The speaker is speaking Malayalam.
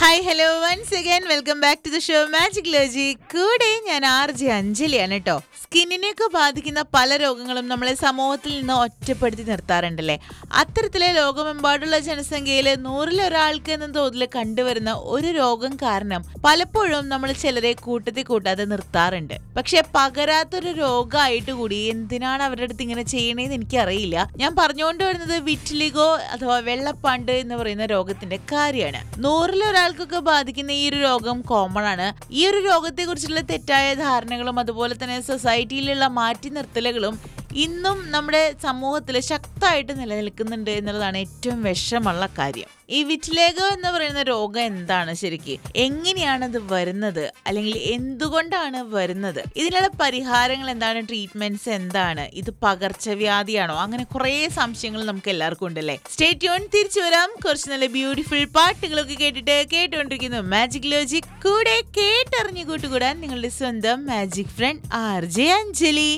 hi hello once again welcome back to the show magic ലോജി കൂടെ ഞാൻ ആർ ജെ അഞ്ജലിയാണ് കേട്ടോ സ്കിന്നിനെയൊക്കെ ബാധിക്കുന്ന പല രോഗങ്ങളും നമ്മളെ സമൂഹത്തിൽ നിന്ന് ഒറ്റപ്പെടുത്തി നിർത്താറുണ്ടല്ലേ അത്തരത്തിലെ ലോകമെമ്പാടുള്ള ജനസംഖ്യയിൽ നൂറിൽ ഒരാൾക്ക് എന്ന തോതിൽ കണ്ടുവരുന്ന ഒരു രോഗം കാരണം പലപ്പോഴും നമ്മൾ ചിലരെ കൂട്ടത്തിൽ കൂട്ടാതെ നിർത്താറുണ്ട് പക്ഷെ പകരാത്തൊരു രോഗമായിട്ട് കൂടി എന്തിനാണ് അവരുടെ അടുത്ത് ഇങ്ങനെ ചെയ്യണേന്ന് എനിക്കറിയില്ല ഞാൻ പറഞ്ഞുകൊണ്ട് വരുന്നത് വിറ്റിലിഗോ അഥവാ വെള്ളപ്പാണ്ട് എന്ന് പറയുന്ന രോഗത്തിന്റെ കാര്യമാണ് നൂറിൽ ഒരാൾക്കൊക്കെ ബാധിക്കുന്ന ഈ ഒരു രോഗം കോമൺ ആണ് ഈ ഒരു രോഗത്തെ കുറിച്ചുള്ള തെറ്റായ ധാരണകളും അതുപോലെ തന്നെ സൊസൈറ്റിയിലുള്ള മാറ്റി നിർത്തലുകളും ഇന്നും നമ്മുടെ സമൂഹത്തിൽ ശക്തമായിട്ട് നിലനിൽക്കുന്നുണ്ട് എന്നുള്ളതാണ് ഏറ്റവും വിഷമുള്ള കാര്യം ഈ വിറ്റിലേഗോ എന്ന് പറയുന്ന രോഗം എന്താണ് ശരിക്ക് എങ്ങനെയാണ് ഇത് വരുന്നത് അല്ലെങ്കിൽ എന്തുകൊണ്ടാണ് വരുന്നത് ഇതിനുള്ള പരിഹാരങ്ങൾ എന്താണ് ട്രീറ്റ്മെന്റ്സ് എന്താണ് ഇത് പകർച്ചവ്യാധിയാണോ അങ്ങനെ കുറേ സംശയങ്ങൾ നമുക്ക് എല്ലാവർക്കും ഉണ്ടല്ലേ സ്റ്റേറ്റ് യോൺ തിരിച്ചു വരാം കുറച്ച് നല്ല ബ്യൂട്ടിഫുൾ പാട്ടുകളൊക്കെ കേട്ടിട്ട് കേട്ടുകൊണ്ടിരിക്കുന്നു മാജിക് ലോജിക് കൂടെ കേട്ടറിഞ്ഞു കൂട്ടുകൂടാൻ നിങ്ങളുടെ സ്വന്തം magic friend R J Anjali